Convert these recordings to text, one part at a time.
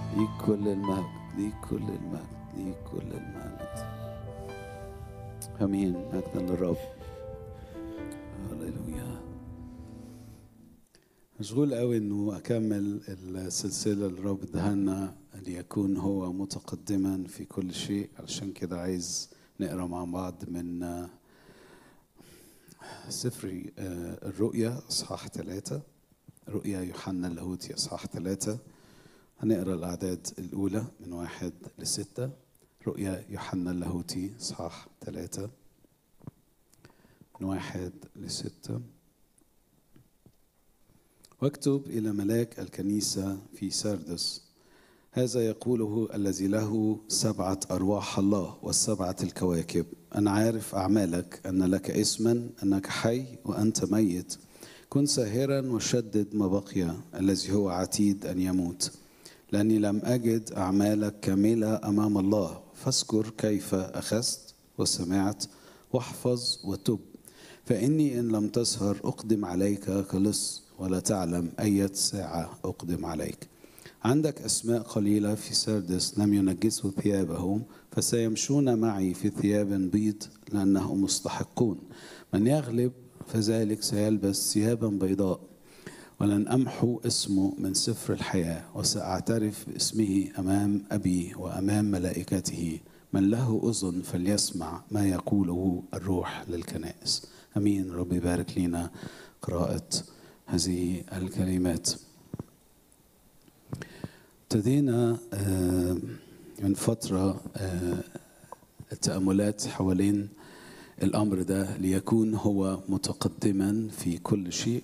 ليك كل المجد ليك كل المجد ليك كل المجد امين مجدا للرب هللويا مشغول قوي انه اكمل السلسله اللي الرب ادهنا ليكون هو متقدما في كل شيء علشان كده عايز نقرا مع بعض من سفر الرؤيا اصحاح ثلاثة رؤيا يوحنا اللاهوتي اصحاح ثلاثة هنقرا الاعداد الاولى من واحد لستة رؤيا يوحنا اللاهوتي اصحاح ثلاثة من واحد لستة واكتب إلى ملاك الكنيسة في سردس هذا يقوله الذي له سبعة أرواح الله والسبعة الكواكب أنا عارف أعمالك أن لك اسما أنك حي وأنت ميت كن ساهرا وشدد ما بقي الذي هو عتيد أن يموت لأني لم أجد أعمالك كاملة أمام الله فاذكر كيف أخذت وسمعت واحفظ وتب فإني إن لم تسهر أقدم عليك كلص ولا تعلم أية ساعة أقدم عليك عندك أسماء قليلة في سردس لم ينجسوا ثيابهم فسيمشون معي في ثياب بيض لأنهم مستحقون من يغلب فذلك سيلبس ثيابا بيضاء ولن أمحو اسمه من سفر الحياة وسأعترف باسمه أمام أبي وأمام ملائكته من له أذن فليسمع ما يقوله الروح للكنائس أمين رب يبارك لنا قراءة هذه الكلمات ابتدينا من فترة التأملات حوالين الأمر ده ليكون هو متقدما في كل شيء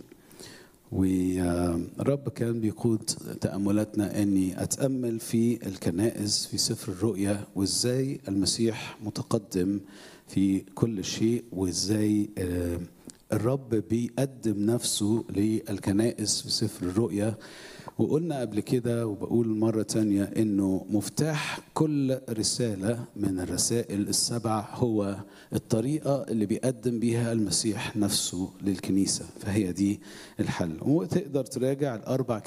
والرب كان بيقود تأملاتنا أني أتأمل في الكنائس في سفر الرؤيا وإزاي المسيح متقدم في كل شيء وإزاي الرب بيقدم نفسه للكنائس في سفر الرؤيا وقلنا قبل كده وبقول مرة تانية إنه مفتاح كل رسالة من الرسائل السبع هو الطريقة اللي بيقدم بيها المسيح نفسه للكنيسة فهي دي الحل وتقدر تراجع الأربع